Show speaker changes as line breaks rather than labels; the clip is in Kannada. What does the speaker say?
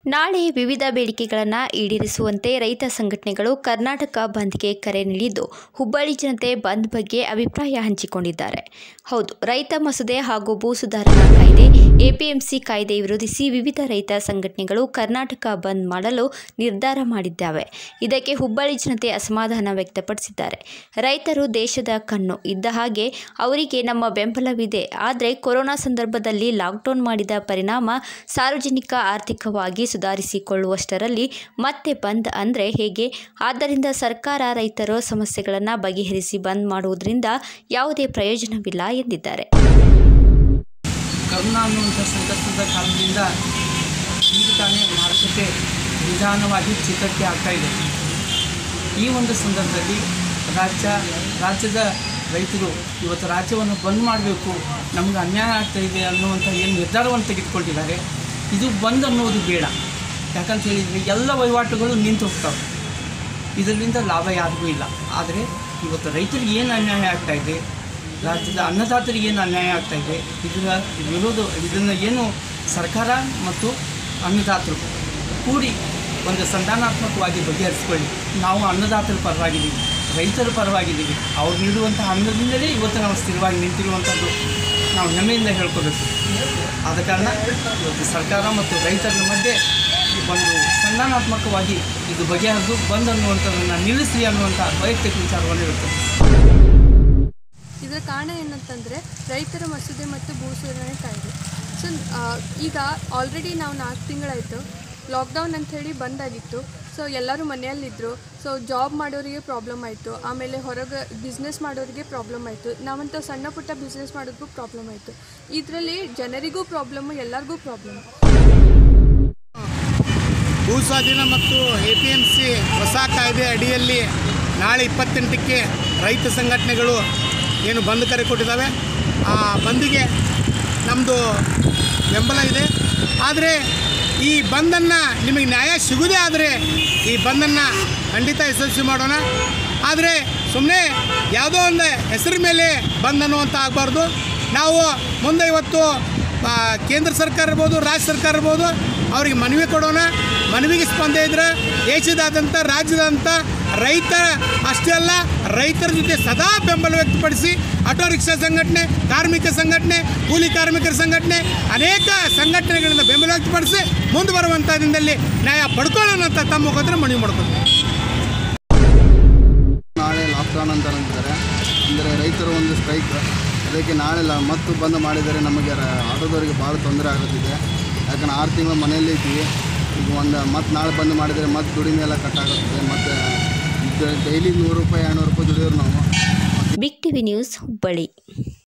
ನಾಳೆ ವಿವಿಧ ಬೇಡಿಕೆಗಳನ್ನು ಈಡೇರಿಸುವಂತೆ ರೈತ ಸಂಘಟನೆಗಳು ಕರ್ನಾಟಕ ಬಂದ್ಗೆ ಕರೆ ನೀಡಿದ್ದು ಹುಬ್ಬಳ್ಳಿ ಜನತೆ ಬಂದ್ ಬಗ್ಗೆ ಅಭಿಪ್ರಾಯ ಹಂಚಿಕೊಂಡಿದ್ದಾರೆ ಹೌದು ರೈತ ಮಸೂದೆ ಹಾಗೂ ಭೂ ಸುಧಾರಣಾ ಕಾಯ್ದೆ ಎಪಿಎಂಸಿ ಕಾಯ್ದೆ ವಿರೋಧಿಸಿ ವಿವಿಧ ರೈತ ಸಂಘಟನೆಗಳು ಕರ್ನಾಟಕ ಬಂದ್ ಮಾಡಲು ನಿರ್ಧಾರ ಮಾಡಿದ್ದಾವೆ ಇದಕ್ಕೆ ಹುಬ್ಬಳ್ಳಿ ಜನತೆ ಅಸಮಾಧಾನ ವ್ಯಕ್ತಪಡಿಸಿದ್ದಾರೆ ರೈತರು ದೇಶದ ಕಣ್ಣು ಇದ್ದ ಹಾಗೆ ಅವರಿಗೆ ನಮ್ಮ ಬೆಂಬಲವಿದೆ ಆದರೆ ಕೊರೋನಾ ಸಂದರ್ಭದಲ್ಲಿ ಲಾಕ್ಡೌನ್ ಮಾಡಿದ ಪರಿಣಾಮ ಸಾರ್ವಜನಿಕ ಆರ್ಥಿಕವಾಗಿ ಸುಧಾರಿಸಿಕೊಳ್ಳುವಷ್ಟರಲ್ಲಿ ಮತ್ತೆ ಬಂದ್ ಅಂದರೆ ಹೇಗೆ ಆದ್ದರಿಂದ ಸರ್ಕಾರ ರೈತರ ಸಮಸ್ಯೆಗಳನ್ನು ಬಗೆಹರಿಸಿ ಬಂದ್ ಮಾಡುವುದರಿಂದ ಯಾವುದೇ ಪ್ರಯೋಜನವಿಲ್ಲ ಎಂದಿದ್ದಾರೆ
ಕರೋನಾ ಅನ್ನುವಂಥ ಸಂಕಷ್ಟದ ಕಾರಣದಿಂದ ಈಗ ತಾನೇ ಮಾರುಕಟ್ಟೆ ನಿಧಾನವಾಗಿ ಚೇತರಿಕೆ ಆಗ್ತಾ ಇದೆ ಈ ಒಂದು ಸಂದರ್ಭದಲ್ಲಿ ರಾಜ್ಯ ರಾಜ್ಯದ ರೈತರು ಇವತ್ತು ರಾಜ್ಯವನ್ನು ಬಂದ್ ಮಾಡಬೇಕು ನಮಗೆ ಅನ್ಯಾಯ ಆಗ್ತಾ ಇದೆ ಅನ್ನುವಂಥ ಏನು ನಿರ್ಧಾರವನ್ನು ತೆಗೆದುಕೊಂಡಿದ್ದಾರೆ ಇದು ಬಂದ್ ಅನ್ನೋದು ಬೇಡ ಯಾಕಂತ ಹೇಳಿದರೆ ಎಲ್ಲ ವಹಿವಾಟುಗಳು ನಿಂತು ಹೋಗ್ತವೆ ಇದರಿಂದ ಲಾಭ ಯಾರಿಗೂ ಇಲ್ಲ ಆದರೆ ಇವತ್ತು ರೈತರಿಗೆ ಏನು ಅನ್ಯಾಯ ಆಗ್ತಾ ಇದೆ ರಾಜ್ಯದ ಅನ್ನದಾತರಿಗೆ ಏನು ಅನ್ಯಾಯ ಆಗ್ತಾ ಇದೆ ಇದರ ವಿರೋಧ ಇದನ್ನು ಏನು ಸರ್ಕಾರ ಮತ್ತು ಅನ್ನದಾತರು ಕೂಡಿ ಒಂದು ಸಂಧಾನಾತ್ಮಕವಾಗಿ ಬಗೆಹರಿಸ್ಕೊಳ್ಳಿ ನಾವು ಅನ್ನದಾತರ ಪರವಾಗಿದ್ದೀವಿ ರೈತರ ಪರವಾಗಿದ್ದೀವಿ ಅವ್ರು ನೀಡುವಂಥ ಅನ್ನದಿಂದಲೇ ಇವತ್ತು ನಾವು ಸ್ಥಿರವಾಗಿ ನಿಂತಿರುವಂಥದ್ದು ನಾವು ಹೆಮ್ಮೆಯಿಂದ ಹೇಳ್ಕೋಬೇಕು ಆದ ಕಾರಣ ಇವತ್ತು ಸರ್ಕಾರ ಮತ್ತು ರೈತರ ಮಧ್ಯೆ ಒಂದು ಸಂಧಾನಾತ್ಮಕವಾಗಿ ಇದು ಬಗೆಹರಿದು ಬಂದ್ ಅನ್ನುವಂಥದ್ದನ್ನು ನಿಲ್ಲಿಸಿ ಅನ್ನುವಂಥ ವೈಯಕ್ತಿಕ ವಿಚಾರವನ್ನು ಹೇಳ್ತೇನೆ
ಇದರ ಕಾರಣ ಏನಂತಂದರೆ ರೈತರ ಮಸೂದೆ ಮತ್ತು ಭೂ ಸುಧಾರಣೆ ಕಾಯ್ದೆ ಸೊ ಈಗ ಆಲ್ರೆಡಿ ನಾವು ನಾಲ್ಕು ತಿಂಗಳಾಯಿತು ಲಾಕ್ಡೌನ್ ಅಂಥೇಳಿ ಬಂದಾಗಿತ್ತು ಸೊ ಎಲ್ಲರೂ ಮನೆಯಲ್ಲಿದ್ದರು ಸೊ ಜಾಬ್ ಮಾಡೋರಿಗೆ ಪ್ರಾಬ್ಲಮ್ ಆಯಿತು ಆಮೇಲೆ ಹೊರಗೆ ಬಿಸ್ನೆಸ್ ಮಾಡೋರಿಗೆ ಪ್ರಾಬ್ಲಮ್ ಆಯಿತು ನಾವಂಥ ಸಣ್ಣ ಪುಟ್ಟ ಬಿಸ್ನೆಸ್ ಮಾಡೋದಕ್ಕೂ ಪ್ರಾಬ್ಲಮ್ ಆಯಿತು ಇದರಲ್ಲಿ ಜನರಿಗೂ ಪ್ರಾಬ್ಲಮ್ಮು ಎಲ್ಲರಿಗೂ ಪ್ರಾಬ್ಲಮ್
ಭೂ ಸ್ವಾಧೀನ ಮತ್ತು ಎ ಪಿ ಎಮ್ ಸಿ ಹೊಸ ಕಾಯ್ದೆ ಅಡಿಯಲ್ಲಿ ನಾಳೆ ಇಪ್ಪತ್ತೆಂಟಕ್ಕೆ ರೈತ ಸಂಘಟನೆಗಳು ಏನು ಬಂದ್ ಕರೆ ಕೊಟ್ಟಿದ್ದಾವೆ ಆ ಬಂದಿಗೆ ನಮ್ಮದು ಬೆಂಬಲ ಇದೆ ಆದರೆ ಈ ಬಂದನ್ನು ನಿಮಗೆ ನ್ಯಾಯ ಸಿಗುವುದೇ ಆದರೆ ಈ ಬಂದನ್ನು ಖಂಡಿತ ಯಶಸ್ವಿ ಮಾಡೋಣ ಆದರೆ ಸುಮ್ಮನೆ ಯಾವುದೋ ಒಂದು ಹೆಸರು ಮೇಲೆ ಬಂದ್ ಅನ್ನುವಂಥ ಆಗಬಾರ್ದು ನಾವು ಮುಂದೆ ಇವತ್ತು ಆ, ಕೇಂದ್ರ ಸರ್ಕಾರ ಇರ್ಬೋದು ರಾಜ್ಯ ಸರ್ಕಾರ ಇರ್ಬೋದು ಅವರಿಗೆ ಮನವಿ ಕೊಡೋಣ ಮನವಿಗೆ ಸ್ಪಂದನೆ ಇದ್ರೆ ದೇಶದಾದ್ಯಂತ ರಾಜ್ಯದಾದ್ಯಂತ ರೈತರ ಅಷ್ಟೇ ಅಲ್ಲ ರೈತರ ಜೊತೆ ಸದಾ ಬೆಂಬಲ ವ್ಯಕ್ತಪಡಿಸಿ ಆಟೋ ರಿಕ್ಷಾ ಸಂಘಟನೆ ಕಾರ್ಮಿಕ ಸಂಘಟನೆ ಕೂಲಿ ಕಾರ್ಮಿಕರ ಸಂಘಟನೆ ಅನೇಕ ಸಂಘಟನೆಗಳಿಂದ ಬೆಂಬಲ ವ್ಯಕ್ತಪಡಿಸಿ ಮುಂದೆ ಬರುವಂಥ ದಿನದಲ್ಲಿ ನ್ಯಾಯ ಪಡ್ಕೊಳ್ಳೋಣ ಅಂತ ತಮ್ಮ ಮುಖಾಂತರ ಮನವಿ ಮಾಡ್ಕೊತೀವಿ
ನಾಳೆ ಲಾಕ್ಡೌನ್ ಅಂತ ಅಂತಾರೆ ಅಂದರೆ ರೈತರು ಒಂದು ಸ್ಟ್ರೈಕ್ ಅದಕ್ಕೆ ನಾಳೆ ಲ- ಮತ್ತು ಬಂದ್ ಮಾಡಿದರೆ ನಮಗೆ ರ- ಆಟೋದವರಿಗೆ ಭಾಳ ತೊಂದರೆ ಆಗುತ್ತಿದೆ ಯಾಕಂದ್ರೆ ಆರು ತಿಂಗಳು ಮನೆಯಲ್ಲೇ ಇದ್ದೀವಿ ಈಗ ಒಂದು ಮತ್ತು ನಾಳೆ ಬಂದ್ ಮಾಡಿದರೆ ಮತ್ತೆ ದುಡಿಮೆ ಎಲ್ಲ ಕಟ್ಟಾಗುತ್ತದೆ ಮತ್ತು ಡೈಲಿ ನೂರು ರೂಪಾಯಿ ಎರಡುನೂರು ರೂಪಾಯಿ ದುಡಿಯೋರು ನಾವು
ಬಿಗ್ ಟಿವಿ ನ್ಯೂಸ್ ಹುಬ್ಬಳ್ಳಿ